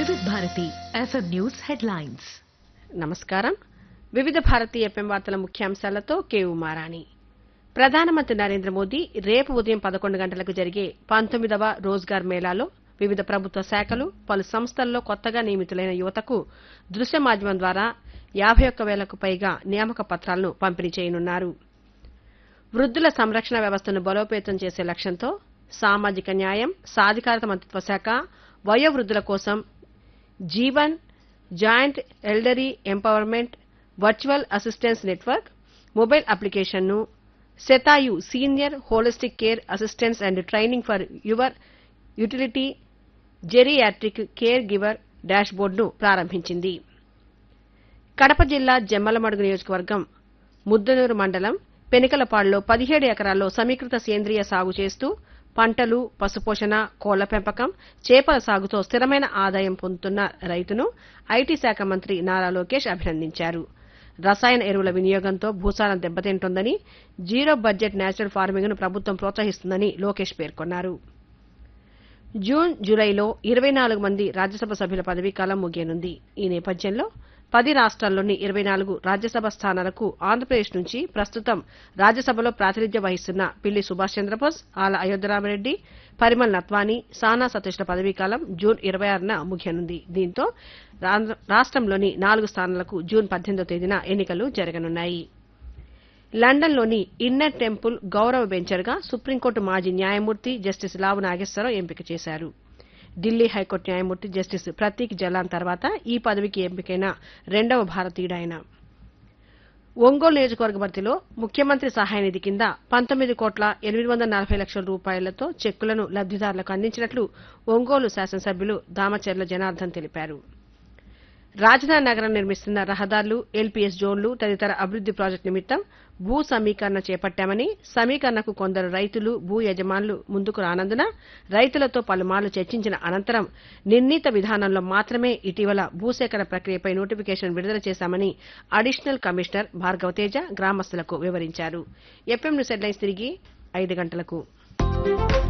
వివిధ Bharati FM news headlines నమస్కారం వివిధ భారతి ఎఫ్ఎం వార్తల ముఖ్యాంశాలతో కే ఉమారాణి ప్రధానమంత్రి నరేంద్ర మోదీ రేపు ఉదయం పదకొండు గంటలకు జరిగే పంతొమ్మిదవ రోజ్గార్ మేళాలో వివిధ ప్రభుత్వ శాఖలు పలు సంస్థల్లో కొత్తగా నియమితులైన యువతకు దృశ్య మాధ్యమం ద్వారా యాభై ఒక్క వేలకు పైగా నియామక పత్రాలను పంపిణీ చేయనున్నారు వృద్ధుల సంరక్షణ వ్యవస్థను బలోపేతం చేసే లక్ష్యంతో సామాజిక న్యాయం సాధికారత మంత్రిత్వ శాఖ వయోవృద్ధుల కోసం Jeevan joint elderly empowerment virtual assistance network mobile అప్లికేషన్ను Shatayu senior holistic care assistance and training for your utility geriatric caregiver డాష్బోర్డును ప్రారంభించింది కడప జిల్లా జమ్మలమడుగు నియోజకవర్గం ముద్దనూరు మండలం పెనికలపాడులో పదిహేడు ఎకరాల్లో సమీకృత సేంద్రియ సాగు చేస్తూ పంటలు పశుపోషణ కోళ్ల పెంపకం చేపల సాగుతో స్థిరమైన ఆదాయం పొందుతున్న రైతును ఐటీ శాఖ మంత్రి నారా లోకేష్ అభినందించారు రసాయన ఎరువుల వినియోగంతో భూసారం దెబ్బతింటోందని జీరో బడ్జెట్ నేచురల్ ఫార్మింగ్ ను ప్రభుత్వం ప్రోత్సహిస్తుందని లోకేష్ పేర్కొన్నారు జూన్ జూలైలో ఇరవై నాలుగు మంది రాజ్యసభ సభ్యుల పదవీకాలం ముగియనుంది ఈ నేపథ్యంలో పది రాష్ట్రాల్లోని ఇరవై నాలుగు రాజ్యసభ స్థానాలకు ఆంధ్రప్రదేశ్ నుంచి ప్రస్తుతం రాజ్యసభలో ప్రాతినిధ్యం వహిస్తున్న పిల్లి సుభాష్ చంద్రబోస్ ఆల అయోధ్యరామరెడ్డి పరిమల్ నత్వాని సానా సతీష్ల పదవీకాలం జూన్ ఇరవై ఆరున ముగియనుంది దీంతో రాంధ్ర- రాష్ట్రంలోని నాలుగు స్థానాలకు జూన్ పద్దెనిమిదో తేదీన ఎన్నికలు జరగనున్నాయి లండన్లోని ఇన్నర్ టెంపుల్ గౌరవ బెంచర్గా సుప్రీంకోర్టు మాజీ న్యాయమూర్తి జస్టిస్ లావు నాగేశ్వరరావు ఎంపిక చేశారు ఢిల్లీ హైకోర్టు న్యాయమూర్తి జస్టిస్ ప్రతీక్ జలాన్ తర్వాత ఈ పదవికి ఎంపికైన రెండవ భారతీయుడాయన ఒంగోలు నియోజకవర్గ పరిధిలో ముఖ్యమంత్రి సహాయ నిధి కింద పంతొమ్మిది కోట్ల ఎనిమిది వందల నలభై లక్షల రూపాయలతో చెక్కులను లబ్దిదారులకు అందించినట్లు ఒంగోలు శాసనసభ్యులు దామచర్ల జనార్దన్ తెలిపారు రాజధాని నగరం నిర్మిస్తున్న రహదారులు ఎల్పీఎస్ జోన్లు తదితర అభివృద్ది ప్రాజెక్టు నిమిత్తం భూ సమీకరణ చేపట్టామని సమీకరణకు కొందరు రైతులు భూ యజమానులు ముందుకు రానందున రైతులతో పలుమార్లు చర్చించిన అనంతరం నిర్ణీత విధానంలో మాత్రమే ఇటీవల భూసేకరణ ప్రక్రియపై నోటిఫికేషన్ విడుదల చేశామని అడిషనల్ కమిషనర్ భార్గవతేజ గ్రామస్తులకు వివరించారు ఎఫ్ఎం న్యూస్ హెడ్లైన్స్ తిరిగి ఐదు గంటలకు